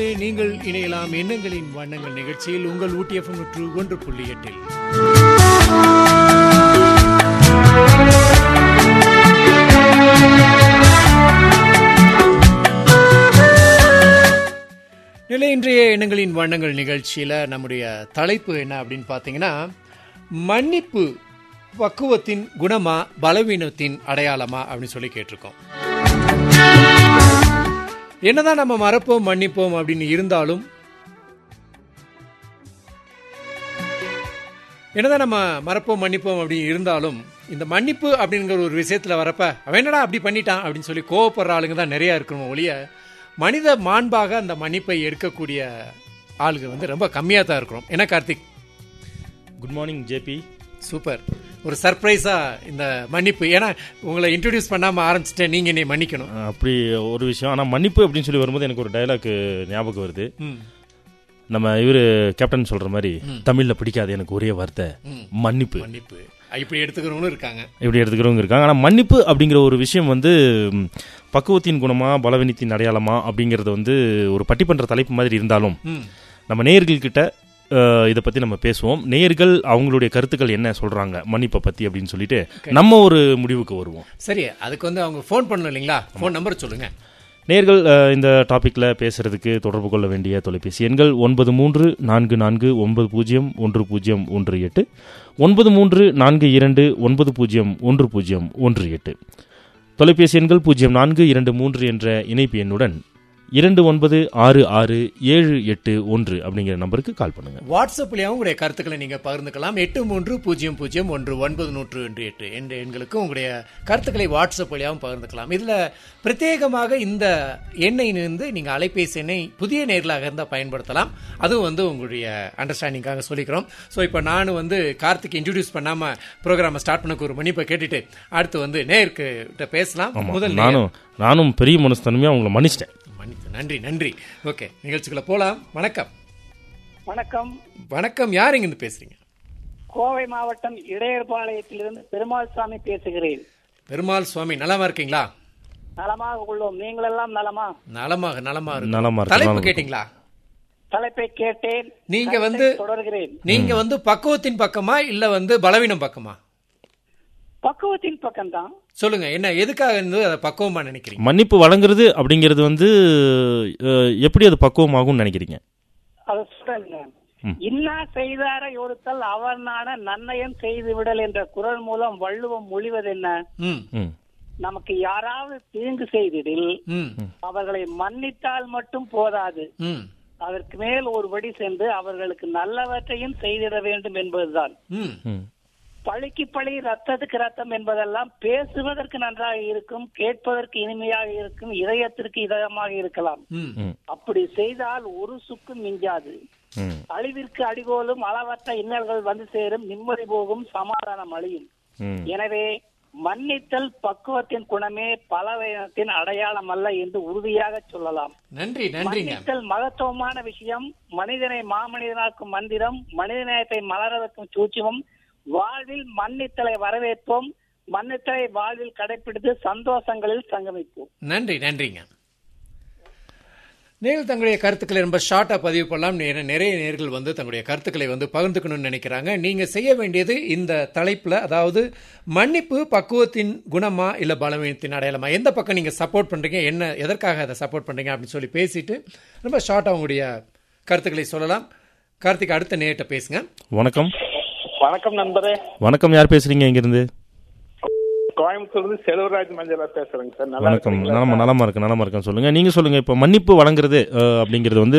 நீங்கள் இணையலாம் எண்ணங்களின் வண்ணங்கள் நிகழ்ச்சியில் உங்கள் ஊட்டியஃபம் நூற்று ஒன்று புள்ளி எட்டில் நிலை இன்றைய எண்ணங்களின் வண்ணங்கள் நிகழ்ச்சியில் நம்முடைய தலைப்பு என்ன அப்படின்னு பார்த்தீங்கன்னா மன்னிப்பு பக்குவத்தின் குணமா பலவீனத்தின் அடையாளமா அப்படின்னு சொல்லி கேட்டிருக்கோம் என்னதான் நம்ம மறப்போம் மன்னிப்போம் அப்படின்னு இருந்தாலும் என்னதான் நம்ம மறப்போம் மன்னிப்போம் அப்படின்னு இருந்தாலும் இந்த மன்னிப்பு அப்படிங்கிற ஒரு விஷயத்துல வரப்ப அவன் என்னடா அப்படி பண்ணிட்டான் அப்படின்னு சொல்லி கோவப்படுற ஆளுங்க தான் நிறைய இருக்கணும் ஒழிய மனித மாண்பாக அந்த மன்னிப்பை எடுக்கக்கூடிய ஆளுங்க வந்து ரொம்ப கம்மியாக தான் இருக்கிறோம் என்ன Karthik good morning JP super ஒரு சர்ப்ரைஸா இந்த மன்னிப்பு ஏன்னா உங்களை இன்ட்ரடியூஸ் பண்ணாம ஆரம்பிச்சிட்டேன் நீங்க என்னை மன்னிக்கணும் அப்படி ஒரு விஷயம் ஆனால் மன்னிப்பு அப்படின்னு சொல்லி வரும்போது எனக்கு ஒரு டைலாக் ஞாபகம் வருது ம், நம்ம இவர் கேப்டன் சொல்ற மாதிரி தமிழ்ல பிடிக்காது எனக்கு ஒரே வார்த்தை ம். மன்னிப்பு மன்னிப்பு இப்படி எடுத்துக்கிறவங்களும் இருக்காங்க இப்படி எடுத்துக்கிறவங்க இருக்காங்க ஆனால் மன்னிப்பு அப்படிங்கிற ஒரு விஷயம் வந்து ம், பக்குவத்தின் குணமா பலவீனத்தின் அடையாளமா அப்படிங்கிறது வந்து ஒரு பட்டிமன்ற தலைப்பு மாதிரி இருந்தாலும் ம், நம்ம நேயர்கள்கிட்ட அஹ், இதை பத்தி நம்ம பேசுவோம் நேயர்கள் அவங்களுடைய கருத்துக்கள் என்ன சொல்றாங்க மன்னிப்பை பத்தி அப்படின்னு சொல்லிட்டு நம்ம ஒரு முடிவுக்கு வருவோம் சரி அதுக்கு வந்து அவங்க ஃபோன் பண்ணணும் இல்லைங்களா ஃபோன் நம்பர் சொல்லுங்க நேர்கள் அஹ், இந்த டாபிக்ல பேசுறதுக்கு தொடர்பு கொள்ள வேண்டிய தொலைபேசி எண்கள் ஒன்பது மூன்று நான்கு நான்கு ஒன்பது பூஜ்ஜியம் ஒன்று பூஜ்ஜியம் ஒன்று எட்டு ஒன்பது மூன்று நான்கு இரண்டு ஒன்பது பூஜ்ஜியம் ஒன்று பூஜ்ஜியம் ஒன்று எட்டு தொலைபேசி எண்கள் பூஜ்ஜியம் நான்கு இரண்டு மூன்று என்ற இணைப்பு எண்ணுடன் இரண்டு ஒன்பது ஆறு ஆறு ஏழு எட்டு ஒன்று அப்படிங்கிற நம்பருக்கு கால் பண்ணுங்க வாட்ஸ்அப்லயும் உங்களுடைய கருத்துக்களை நீங்க பகிர்ந்துக்கலாம் எட்டு மூன்று பூஜ்ஜியம் பூஜ்ஜியம் ஒன்று ஒன்பது நூற்று ஒன்று எட்டு என்ற எண்களுக்கு உங்களுடைய கருத்துக்களை வாட்ஸ்அப் வழியாகவும் பகிர்ந்துக்கலாம் இதுல பிரத்யேகமாக இந்த எண்ணை இருந்து நீங்க அலைபேசி எண்ணை புதிய நேர்களாக இருந்தால் பயன்படுத்தலாம் அதுவும் வந்து உங்களுடைய அண்டர்ஸ்டாண்டிங்காக சொல்லிக்கிறோம் ஸோ இப்போ நானும் வந்து கார்த்திக் இன்ட்ரடியூஸ் பண்ணாம ப்ரோக்ராமை ஸ்டார்ட் பண்ணக்கு ஒரு மன்னிப்பை கேட்டுட்டு அடுத்து வந்து நேருக்கு கிட்ட பேசலாம் ஆமா முதல் நேயர். நானும் நானும் பெரிய மனஸ்தன்மையா உங்களை மன்னிச்சிட்டேன் மன்னிப்பு நன்றி நன்றி ஓகே நிகழ்ச்சிக்குள்ள போலாம் வணக்கம் வணக்கம் வணக்கம் யார் இங்கிருந்து பேசுறீங்க கோவை மாவட்டம் இடையர்பாளையத்திலிருந்து பெருமாள் சாமி பேசுகிறேன் பெருமாள் சுவாமி நலமா இருக்கீங்களா நலமாக உள்ளோம் நீங்கள் எல்லாம் நலமா நலமாக நலமா இருக்கு நலமா இருக்கு, தலைப்பு நலமா கேட்டீங்களா தலைப்பை கேட்டேன் நீங்க கருத்தை வந்து தொடர்கிறேன் நீங்க வந்து பக்குவத்தின் பக்கமா இல்ல வந்து பலவீனம் பக்கமா பக்குவத்தின் பக்கம்தான் சொல்லுங்க என்ன எதுக்காக இருந்து அதை பக்குவமா நினைக்கிறீங்க மன்னிப்பு வழங்குறது அப்படிங்கிறது வந்து அஹ், எப்படி அது பக்குவமாகும்னு நினைக்கிறீங்க அதை சொல்றேங்க இன்னா செய்தாரை ஒருத்தல் அவர் நாட நன்னயம் செய்து விடல் என்ற குரல் மூலம் வள்ளுவம் மொழிவது என்ன ம் ம் நமக்கு யாராவது தீங்கு செய்திடில் ம் அவர்களை மன்னித்தால் மட்டும் போதாது ம் அதற்கு மேல் ஒரு படி சென்று அவர்களுக்கு நல்லவற்றையும் செய்திட வேண்டும் என்பதுதான் ம் ம் பழிக்கு பழி ரத்தத்துக்கு ரத்தம் என்பதெல்லாம் பேசுவதற்கு நன்றாக இருக்கும் கேட்பதற்கு இனிமையாக இருக்கும் இதயத்திற்கு இதயமாக இருக்கலாம் ம் ம் அப்படி செய்தால் ஒரு சுக்கும் மிஞ்சாது ம் அழிவிற்கு அடிகோலும் அளவற்ற இன்னல்கள் வந்து சேரும் நிம்மதி போகும் சமாதானம் அழியும் ம் எனவே மன்னித்தல் பக்குவத்தின் குணமே பலவீனத்தின் அடையாளம் அல்ல என்று உறுதியாக சொல்லலாம் நன்றி நன்றிங்க மன்னித்தல் மகத்துவமான விஷயம் மனிதனை மாமனிதனாக்கும் மந்திரம் மனிதநேயத்தை மலர வைக்கும் சூட்சமம் வாழ்வில் மன்னித்தலை வரவேற்போம் மன்னித்தலை வாழ்வில் கடைபிடித்து சந்தோஷங்களில் சங்கமிப்போம் நன்றி நன்றிங்க நேர்கள் தங்களுடைய கருத்துக்களை ரொம்ப ஷார்ட்டா பதிவு பண்ணலாம் நே- நிறைய நேர்கள் வந்து தங்களுடைய கருத்துக்களை வந்து பகிர்ந்துக்கணும்னு நினைக்கிறாங்க நீங்க செய்ய வேண்டியது இந்த தலைப்புல அதாவது மன்னிப்பு பக்குவத்தின் குணமா இல்ல பலவீனத்தின் அடையாளமா எந்த பக்கம் நீங்க சப்போர்ட் பண்றீங்க என்ன எதற்காக அதை சப்போர்ட் பண்றீங்க அப்படின்னு சொல்லி பேசிட்டு ரொம்ப ஷார்ட்டா உங்களுடைய கருத்துக்களை சொல்லலாம் கார்த்திக் அடுத்த நேரிட்ட பேசுங்க வணக்கம் வணக்கம் நண்பரே வணக்கம் யார் பேசுறீங்க இங்கிருந்து கோயம்புத்தூர்ல இருந்து செல்வராஜ் மஞ்சளா பேசுறேங்க சார் நல்லா வணக்கம் இருக்கீங்களா நலமா நலமா இருக்கு நலமா இருக்கேன் சொல்லுங்க நீங்க சொல்லுங்க இப்ப மன்னிப்பு வழங்குறது அஹ், அப்படிங்கிறது வந்து